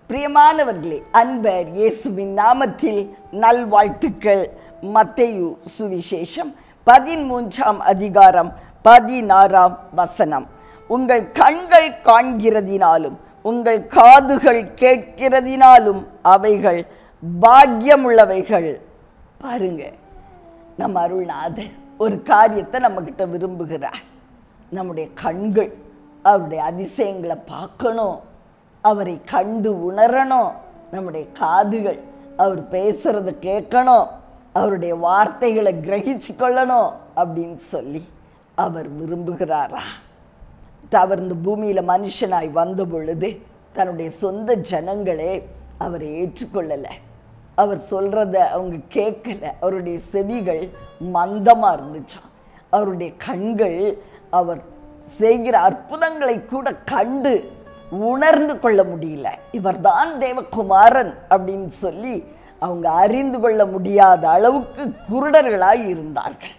பிரியமானவர்களே அன்பர் இயேசுவின் நாமத்தில் நல்வாழ்த்துக்கள் மத்தேயு சுவிசேஷம் பதிமூன்றாம் அதிகாரம் பதினாறாம் வசனம் உங்கள் கண்கள் காண்கிறதினாலும் உங்கள் காதுகள் கேட்கிறதினாலும் அவைகள் பாக்கியமுள்ளவைகள் பாருங்க நம்ம அருள்நாதர் ஒரு காரியத்தை நம்மக்கிட்ட விரும்புகிறார் நம்முடைய கண்கள் அவருடைய அதிசயங்களை பார்க்கணும் அவரை கண்டு உணரணும் நம்முடைய காதுகள் அவர் பேசுறத கேட்கணும் அவருடைய வார்த்தைகளை கிரகிச்சு கொள்ளணும் அப்படின்னு சொல்லி அவர் விரும்புகிறாரா அவர் இந்த பூமியில் மனுஷனாய் வந்த பொழுது தன்னுடைய சொந்த ஜனங்களே அவரை ஏற்றுக்கொள்ளலை அவர் சொல்கிறத அவங்க கேட்கல அவருடைய செவிகள் மந்தமாக இருந்துச்சாம் அவருடைய கண்கள் அவர் செய்கிற அற்புதங்களை கூட கண்டு உணர்ந்து கொள்ள முடியல இவர்தான் தேவகுமாரன் அப்படின்னு சொல்லி அவங்க அறிந்து கொள்ள முடியாத அளவுக்கு குருடர்களாய் இருந்தார்கள்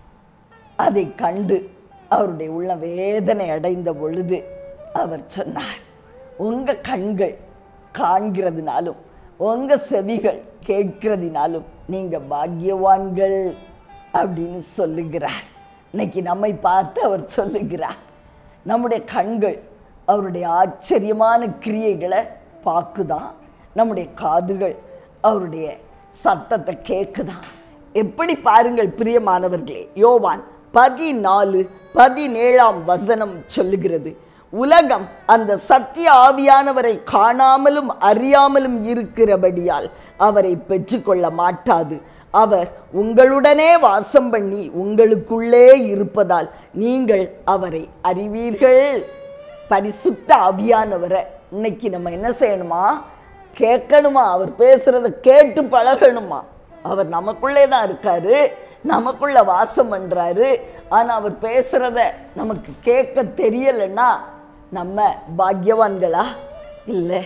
அதை கண்டு அவருடைய உள்ள வேதனை அடைந்த பொழுது அவர் சொன்னார் உங்க கண்கள் காண்கிறதுனாலும் உங்க செவிகள் கேட்கிறதுனாலும் நீங்க பாக்கியவான்கள் அப்படின்னு சொல்லுகிறார் இன்னைக்கு நம்மை பார்த்து அவர் சொல்லுகிறார் நம்முடைய கண்கள் அவருடைய ஆச்சரியமான கிரியைகளை பார்க்குதான் நம்முடைய காதுகள் அவருடைய சத்தத்தை கேட்குதான் எப்படி பாருங்கள் பிரியமானவர்களே யோவான் பதினாலு பதினேழாம் வசனம் சொல்லுகிறது உலகம் அந்த சத்திய ஆவியானவரை காணாமலும் அறியாமலும் இருக்கிறபடியால் அவரை பெற்றுக்கொள்ள மாட்டாது அவர் உங்களுடனே வாசம் பண்ணி உங்களுக்குள்ளே இருப்பதால் நீங்கள் அவரை அறிவீர்கள் பரிசுத்த ஆவியானவரை இன்னைக்கு நம்ம என்ன செய்யணுமா கேட்கணுமா அவர் பேசுறத கேட்டு பழகணுமா அவர் நமக்குள்ளே தான் இருக்காரு நமக்குள்ள வாசம் பண்றாரு ஆனா அவர் பேசுறத நமக்கு கேட்க தெரியலைன்னா நம்ம பாக்கியவான்களா இல்லை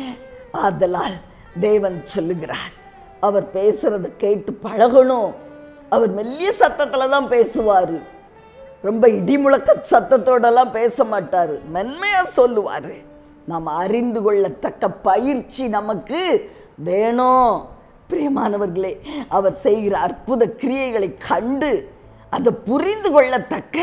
ஆதலால் தேவன் சொல்லுகிறார் அவர் பேசுறத கேட்டு பழகணும் அவர் மெல்லிய சத்தத்துல தான் பேசுவாரு ரொம்ப இடிமுழக்க சத்தத்தோடலாம் பேச மாட்டாரு மென்மையா சொல்லுவாரு நாம் அறிந்து கொள்ளத்தக்க பயிற்சி நமக்கு வேணும் பிரியமானவர்களே அவர் செய்கிற அற்புத கிரியைகளை கண்டு அதை புரிந்து கொள்ளத்தக்க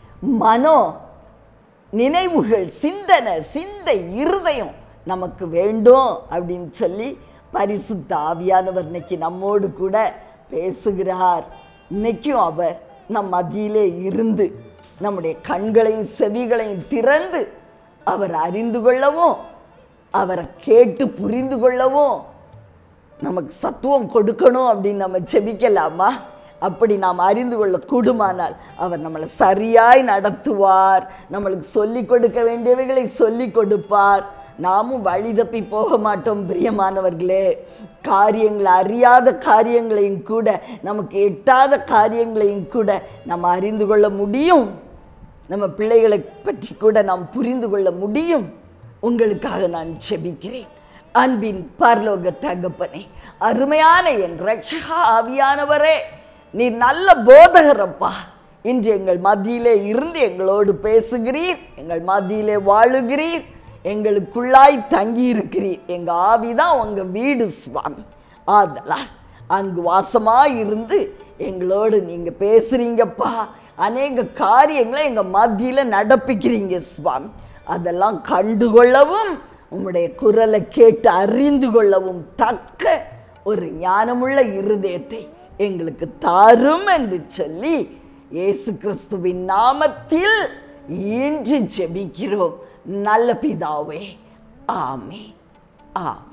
மனம் நினைவுகள் சிந்தனை சிந்தை இருதயம் நமக்கு வேண்டும் அப்படின்னு சொல்லி பரிசுத்த ஆவியானவர் இன்னைக்கு நம்மோடு கூட பேசுகிறார் இன்னைக்கும் அவர் நம் மத்தியிலே இருந்து நம்முடைய கண்களையும் செவிகளையும் திறந்து அவர் அறிந்து கொள்ளவும் அவரை கேட்டு புரிந்து கொள்ளவும் நமக்கு சத்துவம் கொடுக்கணும் அப்படின்னு நம்ம செபிக்கலாமா அப்படி நாம் அறிந்து கொள்ள கூடுமானால் அவர் நம்மளை சரியாய் நடத்துவார் நம்மளுக்கு சொல்லி கொடுக்க வேண்டியவைகளை சொல்லி கொடுப்பார் நாமும் வழி தப்பி போக மாட்டோம் பிரியமானவர்களே காரியங்களை அறியாத காரியங்களையும் கூட நமக்கு எட்டாத காரியங்களையும் கூட நம்ம அறிந்து கொள்ள முடியும் நம்ம பிள்ளைகளை பற்றி கூட நாம் புரிந்து கொள்ள முடியும் உங்களுக்காக நான் செபிக்கிறேன் அன்பின் பரலோக தகப்பனே அருமையான என் ரட்சகா ஆவியானவரே நீ நல்ல போதகரப்பா இன்று எங்கள் மத்தியிலே இருந்து எங்களோடு பேசுகிறீர் எங்கள் மத்தியிலே வாழுகிறீர் எங்களுக்குள்ளாய் தங்கி இருக்கிறீர் எங்க ஆவிதான் உங்க வீடு சுவாமி ஆதலால் அங்கு வாசமாய் இருந்து எங்களோடு நீங்க பேசுறீங்கப்பா அநேக காரியங்களை எங்க மத்தியில நடப்பிக்கிறீங்க சுவாமி அதெல்லாம் கண்டுகொள்ளவும் உம்முடைய குரலை கேட்டு அறிந்து கொள்ளவும் தக்க ஒரு ஞானமுள்ள இருதயத்தை எங்களுக்கு தாரும் என்று சொல்லி இயேசு கிறிஸ்துவின் நாமத்தில் இன்று ஜெபிக்கிறோம் நல்ல பிதாவே ஆமே ஆம்